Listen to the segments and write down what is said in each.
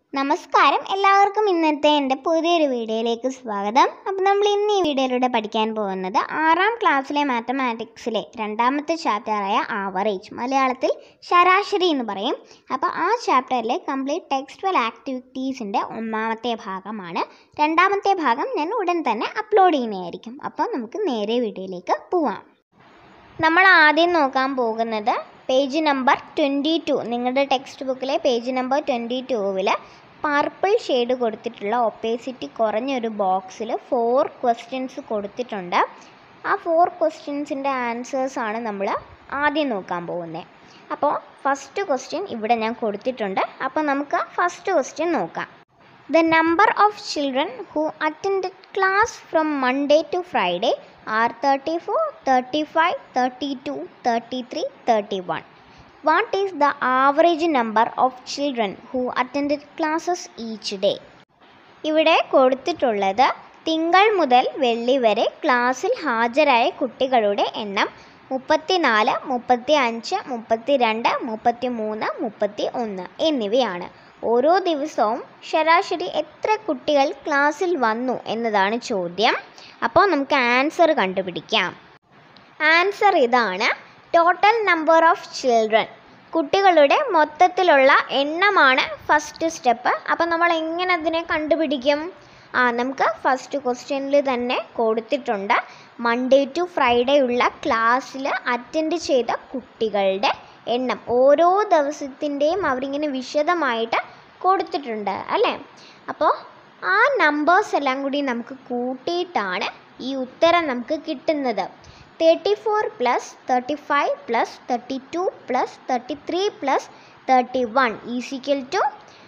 നമസ്കാരം എല്ലാവർക്കും ഇന്നത്തെ എൻ്റെ പുതിയൊരു വീഡിയോയിലേക്ക് സ്വാഗതം അപ്പോൾ നമ്മൾ ഇന്ന് ഈ വീഡിയോയിലൂടെ പഠിക്കാൻ പോകുന്നത് ആറാം ക്ലാസ്സിലെ മാത്തമാറ്റിക്സിലെ രണ്ടാമത്തെ ചാപ്റ്ററായ ആവറേജ് മലയാളത്തിൽ ശരാശരി എന്ന് പറയും അപ്പോൾ ആ ചാപ്റ്ററിലെ കംപ്ലീറ്റ് ടെക്സ്റ്റുവൽ ആക്ടിവിറ്റീസിൻ്റെ ഒന്നാമത്തെ ഭാഗമാണ് രണ്ടാമത്തെ ഭാഗം ഞാൻ ഉടൻ തന്നെ അപ്ലോഡ് ചെയ്യുന്നതായിരിക്കും അപ്പോൾ നമുക്ക് നേരെ വീഡിയോയിലേക്ക് പോവാം നമ്മൾ ആദ്യം നോക്കാൻ പോകുന്നത് പേജ് നമ്പർ ട്വൻറ്റി ടു നിങ്ങളുടെ ടെക്സ്റ്റ് ബുക്കിലെ പേജ് നമ്പർ ട്വൻറ്റി ടൂവിൽ പർപ്പിൾ ഷെയ്ഡ് കൊടുത്തിട്ടുള്ള ഒപ്പേസിറ്റി കുറഞ്ഞൊരു ബോക്സിൽ ഫോർ ക്വസ്റ്റ്യൻസ് കൊടുത്തിട്ടുണ്ട് ആ ഫോർ ക്വസ്റ്റ്യൻസിൻ്റെ ആൻസേഴ്സാണ് നമ്മൾ ആദ്യം നോക്കാൻ പോകുന്നത് അപ്പോൾ ഫസ്റ്റ് ക്വസ്റ്റ്യൻ ഇവിടെ ഞാൻ കൊടുത്തിട്ടുണ്ട് അപ്പോൾ നമുക്ക് ഫസ്റ്റ് ക്വസ്റ്റ്യൻ നോക്കാം The number of children who attended class from Monday to Friday are 34, 35, 32, 33, 31. What is the average number of children who attended classes each day? ഇവിടെ കൊടുത്തിട്ടുള്ളത് തിങ്കൾ മുതൽ വെള്ളി വരെ ക്ലാസ്സിൽ ഹാജരായ കുട്ടികളുടെ എണ്ണം മുപ്പത്തിനാല് മുപ്പത്തി അഞ്ച് മുപ്പത്തി രണ്ട് മുപ്പത്തി മൂന്ന് മുപ്പത്തി ഒന്ന് എന്നിവയാണ് ഓരോ ദിവസവും ശരാശരി എത്ര കുട്ടികൾ ക്ലാസ്സിൽ വന്നു എന്നതാണ് ചോദ്യം അപ്പോൾ നമുക്ക് ആൻസർ കണ്ടുപിടിക്കാം ആൻസർ ഇതാണ് ടോട്ടൽ നമ്പർ ഓഫ് ചിൽഡ്രൻ കുട്ടികളുടെ മൊത്തത്തിലുള്ള എണ്ണമാണ് ഫസ്റ്റ് സ്റ്റെപ്പ് അപ്പോൾ നമ്മൾ എങ്ങനെ അതിനെ കണ്ടുപിടിക്കും ആ നമുക്ക് ഫസ്റ്റ് ക്വസ്റ്റ്യനിൽ തന്നെ കൊടുത്തിട്ടുണ്ട് മൺഡേ ടു ഫ്രൈഡേ ഉള്ള ക്ലാസ്സിൽ അറ്റൻഡ് ചെയ്ത കുട്ടികളുടെ എണ്ണം ഓരോ ദിവസത്തിൻ്റെയും അവരിങ്ങനെ വിശദമായിട്ട് കൊടുത്തിട്ടുണ്ട് അല്ലേ അപ്പോൾ ആ നമ്പേഴ്സ് എല്ലാം കൂടി നമുക്ക് കൂട്ടിയിട്ടാണ് ഈ ഉത്തരം നമുക്ക് കിട്ടുന്നത് thirty four plus thirty five plus thirty two plus thirty three plus thirty one is equal two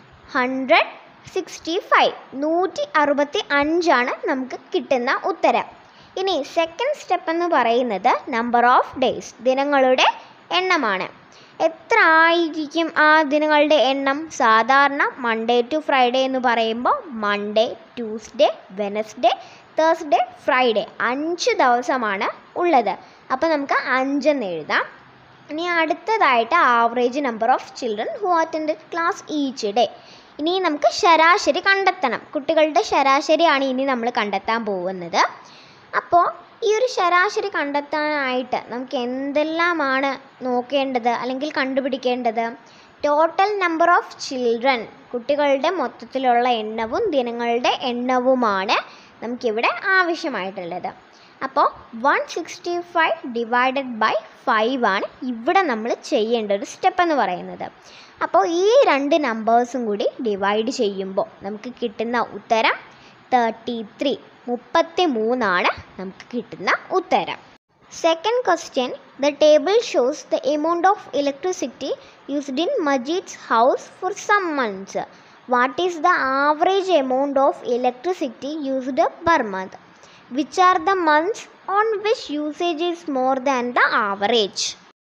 hundred sixty five നൂറ്റി അറുപത്തി അഞ്ചാണ് നമുക്ക് കിട്ടുന്ന ഉത്തരം ഇനി സെക്കൻഡ് സ്റ്റെപ്പ് എന്ന് പറയുന്നത് നമ്പർ ഓഫ് ഡേയ്സ് ദിനങ്ങളുടെ എണ്ണമാണ് എത്ര ആയിരിക്കും ആ ദിനങ്ങളുടെ എണ്ണം സാധാരണ മൺഡേ ടു ഫ്രൈഡേ എന്ന് പറയുമ്പോൾ Monday Tuesday Wednesday Thursday Friday അഞ്ച് ദിവസമാണ് ഉള്ളത് അപ്പോൾ നമുക്ക് അഞ്ചെന്ന് എഴുതാം ഇനി അടുത്തതായിട്ട് average number of children who attended class each day ഇനി നമുക്ക് ശരാശരി കണ്ടെത്തണം കുട്ടികളുടെ ശരാശരിയാണ് ഇനി നമ്മൾ കണ്ടെത്താൻ പോകുന്നത് അപ്പോൾ ഈ ഒരു ശരാശരി കണ്ടെത്താനായിട്ട് നമുക്ക് എന്തെല്ലാമാണ് നോക്കേണ്ടത് അല്ലെങ്കിൽ കണ്ടുപിടിക്കേണ്ടത് ടോട്ടൽ നമ്പർ ഓഫ് ചിൽഡ്രൻ കുട്ടികളുടെ മൊത്തത്തിലുള്ള എണ്ണവും ദിനങ്ങളുടെ എണ്ണവുമാണ് നമുക്കിവിടെ ആവശ്യമായിട്ടുള്ളത് അപ്പോൾ one sixty five divided by five ആണ് ഇവിടെ നമ്മൾ ചെയ്യേണ്ട ഒരു സ്റ്റെപ്പ് എന്ന് പറയുന്നത് അപ്പോൾ ഈ രണ്ട് നമ്പേഴ്സും കൂടി ഡിവൈഡ് ചെയ്യുമ്പോൾ നമുക്ക് കിട്ടുന്ന ഉത്തരം തേർട്ടി ത്രീ മുപ്പത്തി മൂന്നാണ് നമുക്ക് കിട്ടുന്ന ഉത്തരം second question the table shows the amount of electricity used in Majeed's house for some months what is the average amount of electricity used per month which are the months on which usage is more than the average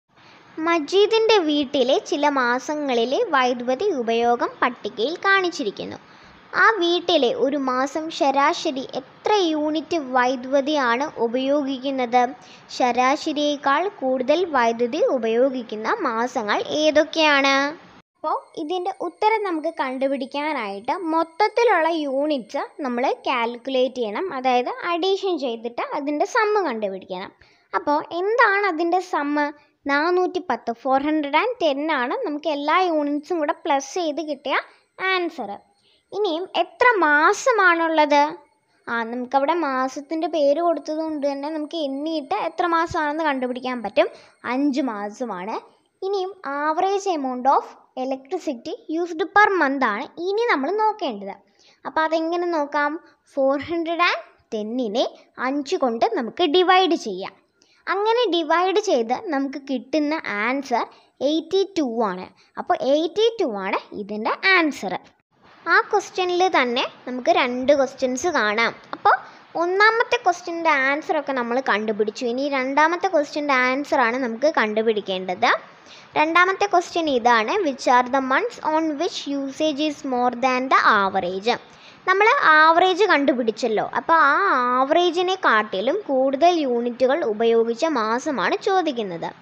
മജീദിൻ്റെ വീട്ടിലെ ചില മാസങ്ങളിലെ വൈദ്യുതി ഉപയോഗം പട്ടികയിൽ കാണിച്ചിരിക്കുന്നു ആ വീട്ടിലെ ഒരു മാസം ശരാശരി എത്ര യൂണിറ്റ് വൈദ്യുതിയാണ് ഉപയോഗിക്കുന്നത് ശരാശരിയേക്കാൾ കൂടുതൽ വൈദ്യുതി ഉപയോഗിക്കുന്ന മാസങ്ങൾ ഏതൊക്കെയാണ് അപ്പോൾ ഇതിൻ്റെ ഉത്തരം നമുക്ക് കണ്ടുപിടിക്കാനായിട്ട് മൊത്തത്തിലുള്ള യൂണിറ്റ്സ് നമ്മൾ കാൽക്കുലേറ്റ് ചെയ്യണം അതായത് അഡീഷൻ ചെയ്തിട്ട് അതിൻ്റെ സമ്മ് കണ്ടുപിടിക്കണം അപ്പോൾ എന്താണ് അതിൻ്റെ സമ്മ് നാനൂറ്റി പത്ത് ഫോർ ഹൺഡ്രഡ് ആൻഡ് ടെൻ ആണ് നമുക്ക് എല്ലാ യൂണിറ്റ്സും കൂടെ പ്ലസ് ചെയ്ത് കിട്ടിയ ആൻസർ ഇനിയും എത്ര മാസമാണുള്ളത് ആ നമുക്കവിടെ മാസത്തിൻ്റെ പേര് കൊടുത്തത് കൊണ്ട് തന്നെ നമുക്ക് എണ്ണിയിട്ട് എത്ര മാസമാണെന്ന് കണ്ടുപിടിക്കാൻ പറ്റും അഞ്ച് മാസമാണ് ഇനിയും average amount of electricity used per month ആണ് ഇനി നമ്മൾ നോക്കേണ്ടത് അപ്പോൾ അതെങ്ങനെ നോക്കാം ഫോർ ഹൺഡ്രഡ് ആൻഡ് ടെന്നിനെ അഞ്ച് കൊണ്ട് നമുക്ക് ഡിവൈഡ് ചെയ്യാം അങ്ങനെ ഡിവൈഡ് ചെയ്ത് നമുക്ക് കിട്ടുന്ന ആൻസർ എയ്റ്റി ടു ആണ് അപ്പോൾ എയ്റ്റി ടു ആണ് ഇതിൻ്റെ ആൻസർ ആ ക്വസ്റ്റ്യനിൽ തന്നെ നമുക്ക് രണ്ട് ക്വസ്റ്റ്യൻസ് കാണാം അപ്പോൾ ഒന്നാമത്തെ ക്വസ്റ്റ്യൻ്റെ ആൻസറൊക്കെ നമ്മൾ കണ്ടുപിടിച്ചു ഇനി രണ്ടാമത്തെ ക്വസ്റ്റ്യൻ്റെ ആൻസറാണ് നമുക്ക് കണ്ടുപിടിക്കേണ്ടത് രണ്ടാമത്തെ ക്വസ്റ്റ്യൻ ഇതാണ് which are the months on which usage is more than the average നമ്മൾ ആവറേജ് കണ്ടുപിടിച്ചല്ലോ അപ്പോൾ ആ ആവറേജിനെ കാട്ടിലും കൂടുതൽ യൂണിറ്റുകൾ ഉപയോഗിച്ച മാസമാണ് ചോദിക്കുന്നത്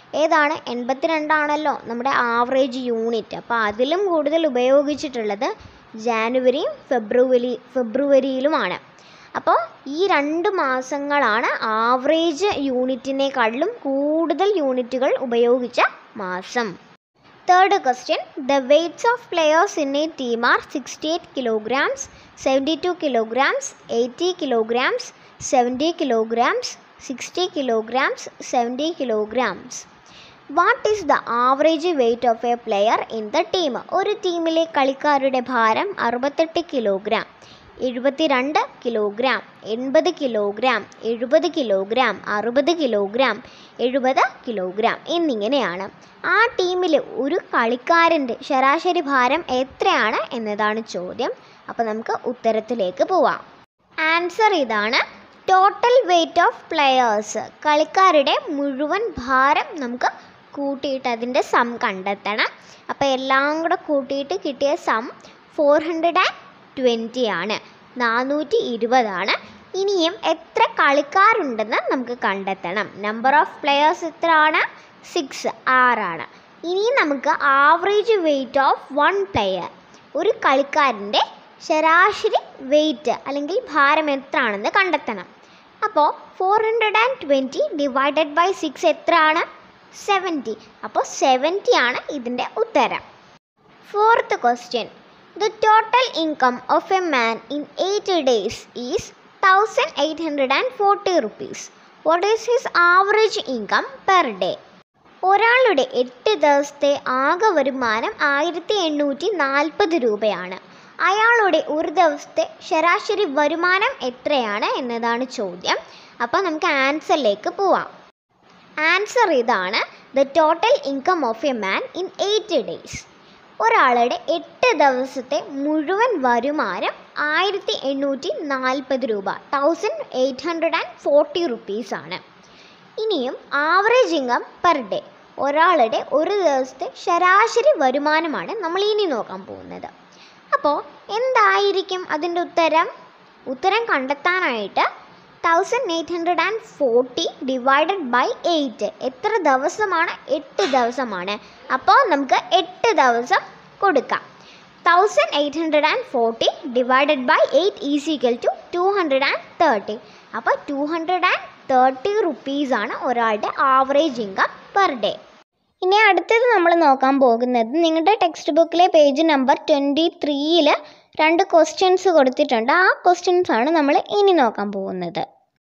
ഏതാണ് എൺപത്തിരണ്ടാണല്ലോ നമ്മുടെ ആവറേജ് യൂണിറ്റ് അപ്പോൾ അതിലും കൂടുതൽ ഉപയോഗിച്ചിട്ടുള്ളത് ജാനുവരിയും ഫെബ്രുവരി ഫെബ്രുവരിയിലുമാണ് അപ്പോൾ ഈ രണ്ട് മാസങ്ങളാണ് ആവറേജ് യൂണിറ്റിനേക്കാളിലും കൂടുതൽ യൂണിറ്റുകൾ ഉപയോഗിച്ച മാസം third question the weights of players in a team are sixty eight kilograms seventy two kilograms eighty kilograms seventy kilograms sixty kilograms seventy kilograms what is the average weight of a player in the team ഒരു ടീമിലെ കളിക്കാരുടെ ഭാരം അറുപത്തെട്ട് kilogram എഴുപത്തിരണ്ട് kilogram എൺപത് kilogram എഴുപത് kilogram അറുപത് kilogram എഴുപത് കിലോഗ്രാം എന്നിങ്ങനെയാണ് ആ ടീമിൽ ഒരു കളിക്കാരൻ്റെ ശരാശരി ഭാരം എത്രയാണ് എന്നതാണ് ചോദ്യം അപ്പോൾ നമുക്ക് ഉത്തരത്തിലേക്ക് പോവാം ആൻസർ ഇതാണ് ടോട്ടൽ വെയ്റ്റ് ഓഫ് പ്ലെയേഴ്സ് കളിക്കാരുടെ മുഴുവൻ ഭാരം നമുക്ക് കൂട്ടിയിട്ട് അതിൻ്റെ സം കണ്ടെത്തണം അപ്പോൾ എല്ലാം കൂടെ കൂട്ടിയിട്ട് കിട്ടിയ sum four hundred and twenty ആണ് നാനൂറ്റി ഇരുപതാണ് ഇനിയും എത്ര കളിക്കാരുണ്ടെന്ന് നമുക്ക് കണ്ടെത്തണം നമ്പർ ഓഫ് പ്ലെയേഴ്സ് എത്രയാണ് സിക്സ് ആറാണ് ഇനി നമുക്ക് average weight of one player ഒരു കളിക്കാരൻ്റെ ശരാശരി വെയ്റ്റ് അല്ലെങ്കിൽ ഭാരം എത്രയാണെന്ന് കണ്ടെത്തണം അപ്പോൾ four hundred and twenty divided by six എത്രയാണ് സെവൻറ്റി അപ്പോൾ സെവൻറ്റി ആണ് ഇതിൻ്റെ ഉത്തരം fourth question the total income of a man in eight days is thousand eight hundred and forty rupees what is his average income per day ഒരാളുടെ എട്ട് ദിവസത്തെ ആകെ വരുമാനം ആയിരത്തി എണ്ണൂറ്റി നാൽപ്പത് രൂപയാണ് അയാളുടെ ഒരു ദിവസത്തെ ശരാശരി വരുമാനം എത്രയാണ് എന്നതാണ് ചോദ്യം അപ്പോൾ നമുക്ക് ആൻസറിലേക്ക് പോവാം ആൻസർ ഇതാണ് the total income of a man in eight days ഒരാളുടെ എട്ട് ദിവസത്തെ മുഴുവൻ വരുമാനം ആയിരത്തി എണ്ണൂറ്റി നാൽപ്പത് രൂപ thousand eight hundred and forty റുപ്പീസാണ് ഇനിയും ആവറേജ് ഇൻകം പെർ ഡേ ഒരാളുടെ ഒരു ദിവസത്തെ ശരാശരി വരുമാനമാണ് നമ്മൾ ഇനി നോക്കാൻ പോകുന്നത് അപ്പോൾ എന്തായിരിക്കും അതിൻ്റെ ഉത്തരം ഉത്തരം കണ്ടെത്താനായിട്ട് thousand eight hundred and forty divided by eight എത്ര ദിവസമാണ് എട്ട് ദിവസമാണ് അപ്പോൾ നമുക്ക് എട്ട് ദിവസം കൊടുക്കാം thousand eight hundred and forty divided by eight is equal to two hundred and thirty അപ്പോൾ ടു ഹൺഡ്രഡ് ആൻഡ് തേർട്ടി റുപ്പീസാണ് ഒരാളുടെ ആവറേജ് ഇൻകം പെർ ഡേ ഇനി അടുത്തത് നമ്മൾ നോക്കാൻ പോകുന്നത് നിങ്ങളുടെ ടെക്സ്റ്റ് ബുക്കിലെ പേജ് നമ്പർ ട്വൻറ്റി ത്രീയിൽ രണ്ട് ക്വസ്റ്റ്യൻസ് കൊടുത്തിട്ടുണ്ട് ആ ക്വസ്റ്റ്യൻസ് ആണ് നമ്മൾ ഇനി നോക്കാൻ പോകുന്നത്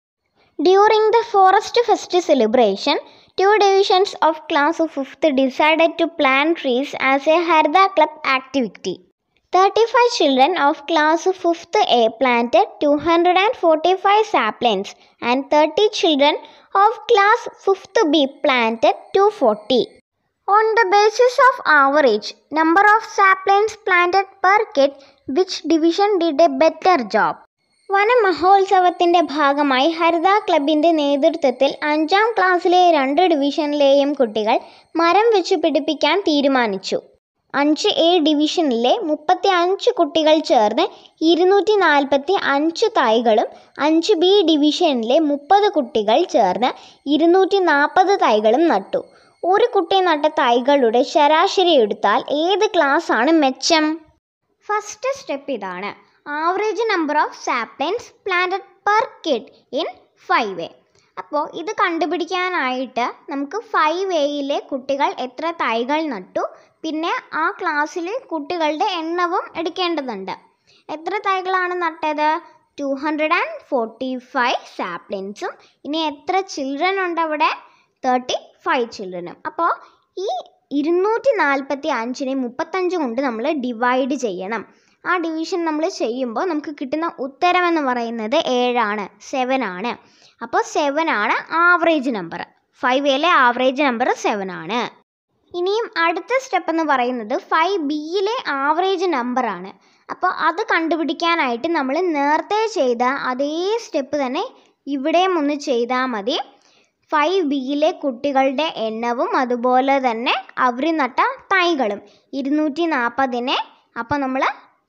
during the forest fest celebration two divisions of class fifth decided to plan trees as a Haritha club activity thirty five children of class fifth A planted two hundred and forty five saplings and thirty children of class fifth B planted two forty On the basis of average number of saplings planted per kid, which division did a better job? വനമഹോത്സവത്തിൻ്റെ ഭാഗമായി ഹരിത ക്ലബിൻ്റെ നേതൃത്വത്തിൽ അഞ്ചാം ക്ലാസ്സിലെ രണ്ട് ഡിവിഷനിലെയും കുട്ടികൾ മരം വെച്ച് പിടിപ്പിക്കാൻ തീരുമാനിച്ചു അഞ്ച് എ ഡിവിഷനിലെ മുപ്പത്തി അഞ്ച് കുട്ടികൾ ചേർന്ന് ഇരുന്നൂറ്റി നാൽപ്പത്തി അഞ്ച് തൈകളും അഞ്ച് ബി ഡിവിഷനിലെ മുപ്പത് കുട്ടികൾ ചേർന്ന് ഇരുന്നൂറ്റി നാൽപ്പത് തൈകളും നട്ടു ഒരു കുട്ടി നട്ട തൈകളുടെ ശരാശരി എടുത്താൽ ഏത് ക്ലാസ് ആണ് മെച്ചം ഫസ്റ്റ് സ്റ്റെപ്പ് ഇതാണ് average number of saplings planted per kid in five A അപ്പോൾ ഇത് കണ്ടുപിടിക്കാനായിട്ട് നമുക്ക് ഫൈവ് എയിലെ കുട്ടികൾ എത്ര തൈകൾ നട്ടു പിന്നെ ആ ക്ലാസ്സിലെ കുട്ടികളുടെ എണ്ണവും എടുക്കേണ്ടതുണ്ട് എത്ര തൈകളാണ് നട്ടത് two hundred and forty five സാപ്ലിൻസും ഇനി എത്ര ചിൽഡ്രൻ ഉണ്ട് അവിടെ തേർട്ടി ഫൈവ് ചിൽഡ്രനും അപ്പോൾ ഈ ഇരുന്നൂറ്റി നാൽപ്പത്തി അഞ്ചിനെ മുപ്പത്തഞ്ച് കൊണ്ട് നമ്മൾ ഡിവൈഡ് ചെയ്യണം ആ ഡിവിഷൻ നമ്മൾ ചെയ്യുമ്പോൾ നമുക്ക് കിട്ടുന്ന ഉത്തരം എന്ന് പറയുന്നത് ഏഴാണ് സെവൻ ആണ് അപ്പോൾ സെവൻ ആണ് ആവറേജ് നമ്പർ ഫൈവ് എയിലെ ആവറേജ് നമ്പർ സെവൻ ആണ് ഇനിയും അടുത്ത സ്റ്റെപ്പ് എന്ന് പറയുന്നത് ഫൈവ് ബിയിലെ ആവറേജ് നമ്പറാണ് അപ്പോൾ അത് കണ്ടുപിടിക്കാനായിട്ട് നമ്മൾ നേരത്തെ ചെയ്ത അതേ സ്റ്റെപ്പ് തന്നെ ഇവിടെയും ഒന്ന് ചെയ്താൽ മതി ഫൈവ് ബിയിലെ കുട്ടികളുടെ എണ്ണവും അതുപോലെ തന്നെ അവർ നട്ട തൈകളും ഇരുന്നൂറ്റി നാൽപ്പതിനെ അപ്പോൾ നമ്മൾ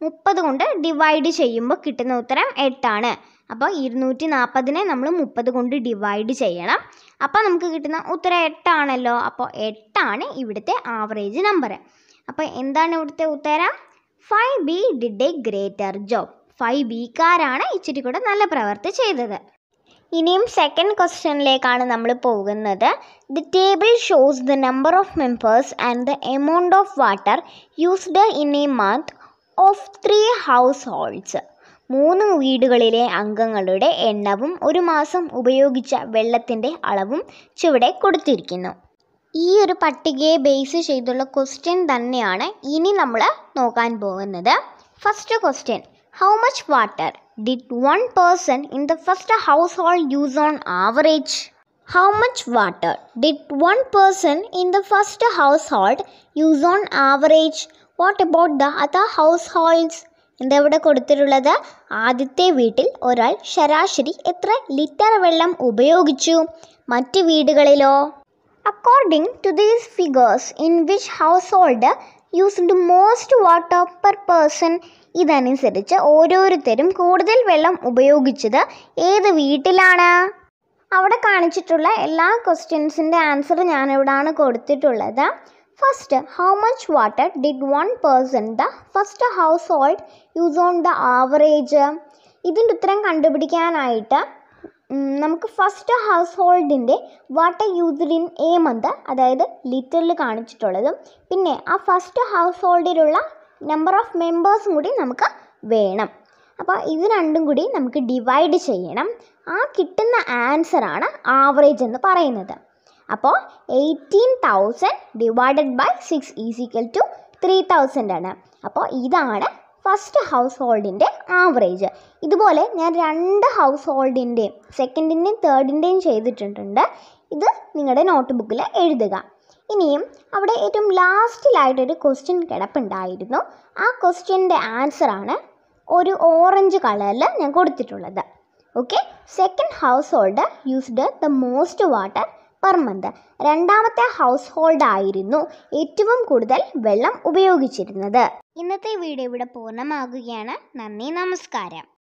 മുപ്പത് കൊണ്ട് ഡിവൈഡ് ചെയ്യുമ്പോൾ കിട്ടുന്ന ഉത്തരം എട്ടാണ് അപ്പോൾ ഇരുന്നൂറ്റി നാൽപ്പതിനെ നമ്മൾ മുപ്പത് കൊണ്ട് ഡിവൈഡ് ചെയ്യണം അപ്പോൾ നമുക്ക് കിട്ടുന്ന ഉത്തരം എട്ടാണല്ലോ അപ്പോൾ എട്ടാണ് ഇവിടുത്തെ ആവറേജ് നമ്പർ അപ്പോൾ എന്താണ് ഇവിടുത്തെ ഉത്തരം five B did a greater job five ബിക്കാരാണ് ഇച്ചിരി കൂടെ നല്ല പ്രവൃത്തി ചെയ്തത് ഇനിയും സെക്കൻഡ് ക്വസ്റ്റ്യനിലേക്കാണ് നമ്മൾ പോകുന്നത് the table shows the number of members and the amount of water used in a month of three households മൂന്ന് വീടുകളിലെ അംഗങ്ങളുടെ എണ്ണവും ഒരു മാസം ഉപയോഗിച്ച വെള്ളത്തിൻ്റെ അളവും ചുവടെ കൊടുത്തിരിക്കുന്നു ഈ ഒരു പട്ടികയെ ബേസ് ചെയ്തുള്ള ക്വസ്റ്റ്യൻ തന്നെയാണ് ഇനി നമ്മൾ നോക്കാൻ പോകുന്നത് first question how much water did one person in the first household use on average how much water did one person in the first household use on average what about the other households എന്താ ഇവിടെ കൊടുത്തിട്ടുള്ളത് ആദ്യത്തെ വീട്ടിൽ ഒരാൾ ശരാശരി എത്ര litre വെള്ളം ഉപയോഗിച്ചു മറ്റ് വീടുകളിലോ according to these figures in which household used most water per person ഇതനുസരിച്ച് ഓരോരുത്തരും കൂടുതൽ വെള്ളം ഉപയോഗിച്ചത് ഏത് വീട്ടിലാണ് അവിടെ കാണിച്ചിട്ടുള്ള എല്ലാ ക്വസ്റ്റ്യൻസിൻ്റെ ആൻസർ ഞാനിവിടാണ് കൊടുത്തിട്ടുള്ളത് first how much water did one person the first household use on the average ഇതിൻ്റെ ഉത്തരം കണ്ടുപിടിക്കാനായിട്ട് ഉം, നമുക്ക് ഫസ്റ്റ് ഹൗസ് ഹോൾഡിൻ്റെ water used in a month അതായത് ലിറ്ററിൽ കാണിച്ചിട്ടുള്ളതും പിന്നെ ആ ഫസ്റ്റ് ഹൗസ് ഹോൾഡിലുള്ള നമ്പർ ഓഫ് മെമ്പേഴ്സും കൂടി നമുക്ക് വേണം അപ്പോൾ ഇത് രണ്ടും കൂടി നമുക്ക് ഡിവൈഡ് ചെയ്യണം ആ കിട്ടുന്ന ആൻസറാണ് ആവറേജ് എന്ന് പറയുന്നത് അപ്പോൾ eighteen thousand divided by six is equal to three thousand ആണ് അപ്പോൾ ഇതാണ് ഫസ്റ്റ് ഹൗസ് ഹോൾഡിൻ്റെ ആവറേജ് ഇതുപോലെ ഞാൻ രണ്ട് ഹൗസ് ഹോൾഡിൻ്റെയും സെക്കൻഡിൻ്റെയും തേർഡിൻ്റെയും ചെയ്തിട്ടുണ്ട് ഇത് നിങ്ങളുടെ നോട്ട് ബുക്കിൽ എഴുതുക ഇനിയും അവിടെ ഏറ്റവും ലാസ്റ്റിലായിട്ടൊരു ക്വസ്റ്റ്യൻ കിടപ്പുണ്ടായിരുന്നു ആ ക്വസ്റ്റ്യൻ്റെ ആൻസറാണ് ഒരു ഓറഞ്ച് കളറിൽ ഞാൻ കൊടുത്തിട്ടുള്ളത് okay second household used the most water per month രണ്ടാമത്തെ ഹൗസ് ഹോൾഡ് ആയിരുന്നു ഏറ്റവും കൂടുതൽ വെള്ളം ഉപയോഗിച്ചിരുന്നത് ഇന്നത്തെ വീഡിയോ ഇവിടെ പൂർണ്ണമാകുകയാണ് നന്ദി നമസ്കാരം